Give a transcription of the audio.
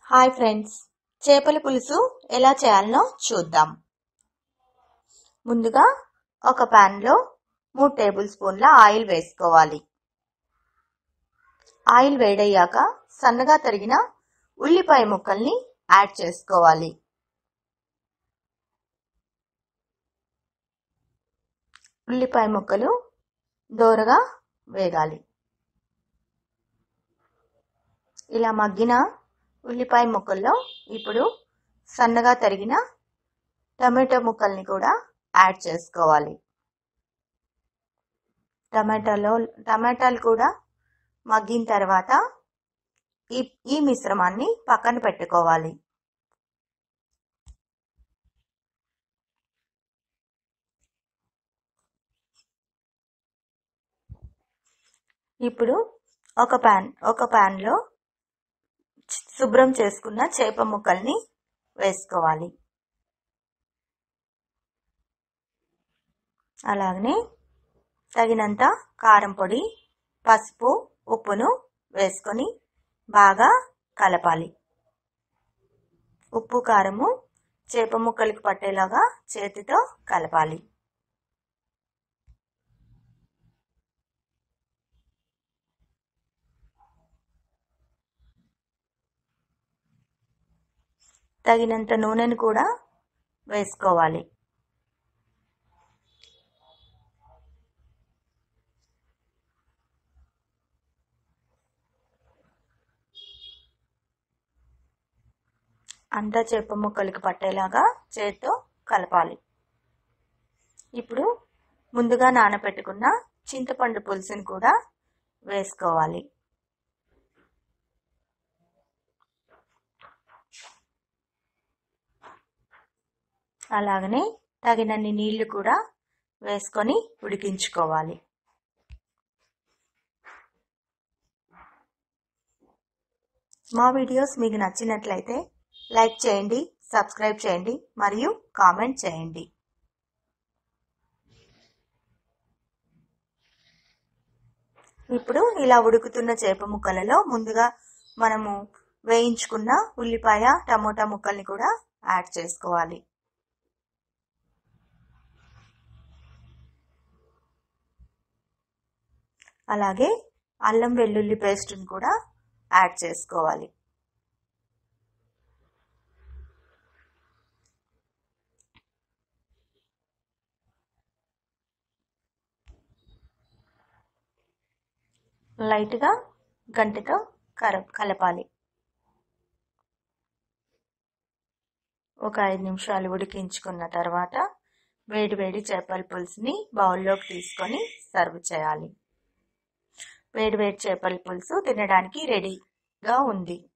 hi friends చేపల పులుసు ఎలా చేయాలనో చూద్దాం ముందుగా ఒక ప్యాన్లో మూడు టేబుల్ స్పూన్ల ఆయిల్ వేసుకోవాలి ఆయిల్ వేడయ్యాక సన్నగా తరిగిన ఉల్లిపాయ ముక్కల్ని యాడ్ చేసుకోవాలి ఉల్లిపాయ ముక్కలు దోరగా వేగాలి ఇలా మగ్గిన ఉల్లిపాయ ముక్కల్లో ఇప్పుడు సన్నగా తరిగిన టమాటో ముక్కల్ని కూడా యాడ్ చేసుకోవాలి టమాటాలో టమాటాలు కూడా మగ్గిన తర్వాత ఈ ఈ మిశ్రమాన్ని పక్కన పెట్టుకోవాలి ఇప్పుడు ఒక ప్యాన్ ఒక ప్యాన్లో శుభ్రం చేసుకున్న చేప ముక్కల్ని వేసుకోవాలి అలాగనే తగినంత కారం పొడి పసుపు ఉప్పును వేసుకొని బాగా కలపాలి ఉప్పు కారము చేప ముక్కలకు పట్టేలాగా చేతితో కలపాలి తగినంత నూనెను కూడా వేసుకోవాలి అంతా చేప ముక్కలకి పట్టేలాగా చేత్తో కలపాలి ఇప్పుడు ముందుగా నానబెట్టుకున్న చింతపండు పులుసుని కూడా వేసుకోవాలి అలాగనే తగినన్ని నీళ్లు కూడా వేసుకొని ఉడికించుకోవాలి మా వీడియోస్ మీకు నచ్చినట్లయితే లైక్ చేయండి సబ్స్క్రైబ్ చేయండి మరియు కామెంట్ చేయండి ఇప్పుడు ఇలా ఉడుకుతున్న చేప ముక్కలలో ముందుగా మనము వేయించుకున్న ఉల్లిపాయ టమోటా ముక్కల్ని కూడా యాడ్ చేసుకోవాలి అలాగే అల్లం వెల్లుల్లి పేస్ట్ని కూడా యాడ్ చేసుకోవాలి లైట్గా గంటతో కర కలపాలి ఒక ఐదు నిమిషాలు ఉడికించుకున్న తర్వాత వేడి వేడి చేపల పులుసుని బౌల్లోకి తీసుకొని సర్వ్ చేయాలి వేడి వేడి చేపల పులుసు తినడానికి రెడీగా ఉంది